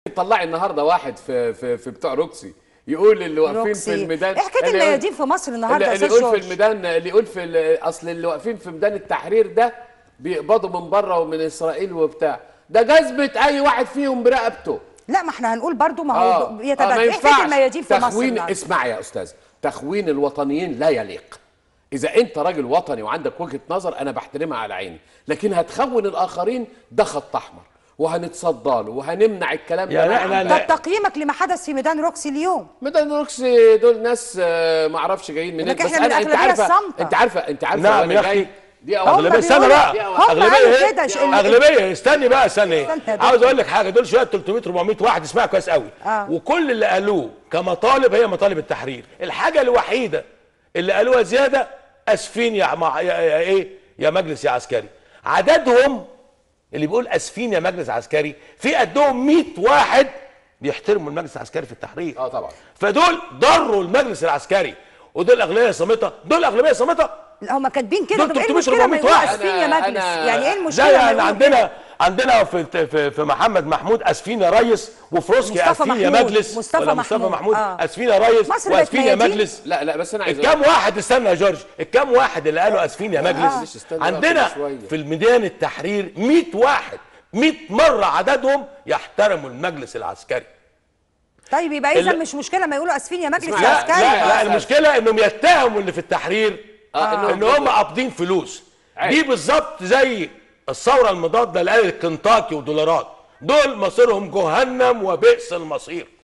طلعي النهارده واحد في في في بتوع روكسي يقول اللي واقفين في روكسي. الميدان ايه حكايه اللي يقول- الميادين في مصر النهارده اللي, يا اللي استاذ يقول في جورج الميدان اللي يقول في ال- اصل اللي واقفين في ميدان التحرير ده بيقبضوا من بره ومن اسرائيل وبتاع ده جذبة اي واحد فيهم برقبته لا ما احنا هنقول برضو ما اه هو آه، ما يتبادل ايه حكايه ينفعش الميادين في مصر تخوين النهاردة؟ اسمع يا استاذ تخوين الوطنيين لا يليق اذا انت راجل وطني وعندك وجهه نظر انا بحترمها على عيني لكن هتخون الاخرين ده خط احمر وهنتصدى له وهنمنع الكلام ده يعني مع احنا البلد. طب تقييمك لما حدث في ميدان روكسي اليوم ميدان روكسي دول ناس آه، ما اعرفش جايين منين لكن بس احنا من انا انت الأغلبية عارفه الصامتة. انت عارفه انت عارفه نعم وانا يا أخي. جاي دي هم أول اغلبيه استنى بيقولوا- بقى هم اغلبيه قالوا ايه كده، ش- ال- اغلبيه استني بقى استني استنى يا ايه دكتور. عاوز اقول لك حاجه دول شويه 300 400 واحد اسمعها كويس قوي آه. وكل اللي قالوه كمطالب هي مطالب التحرير الحاجه الوحيده اللي قالوها زياده اسفين يا, مع... يا... يا ايه يا مجلس يا عسكري عددهم اللي بيقول اسفين يا مجلس عسكري في قدهم 100 واحد بيحترموا المجلس العسكري في التحرير اه طبعا فدول ضروا المجلس العسكري ودول اغلبيه صامته دول اغلبيه صامته لا هم كاتبين كده دول طب ايه 300 المشكله ما 400 يقولوا واحد. اسفين يا أنا- مجلس أنا- يعني ايه لا المشكله ما يعني يقولوا عندنا كده؟ عندنا في في, في محمد محمود اسفين يا ريس وفي روسكي مصطفى اسفين يا محمود. مجلس مصطفى ولا مصطفى محمود. محمود آه. اسفين يا ريس مصر بقت واسفين يا ميادين؟ مجلس لا لا بس انا عايز الكام واحد استنى يا جورج الكام واحد اللي قالوا اسفين يا معلش مجلس استنى بقى عندنا كده شوية. في الميدان التحرير 100 واحد 100 مره عددهم يحترموا المجلس العسكري طيب يبقى اذا ال- مش مشكله ما يقولوا اسفين يا مجلس اسمع، يا لا عسكري لا لا آه. المشكله انهم يتهموا اللي في التحرير آه، ان هم قابضين فلوس عيب. دي بالظبط زي الثوره المضاده اللي قالت كنتاكي ودولارات دول مصيرهم جهنم وبئس المصير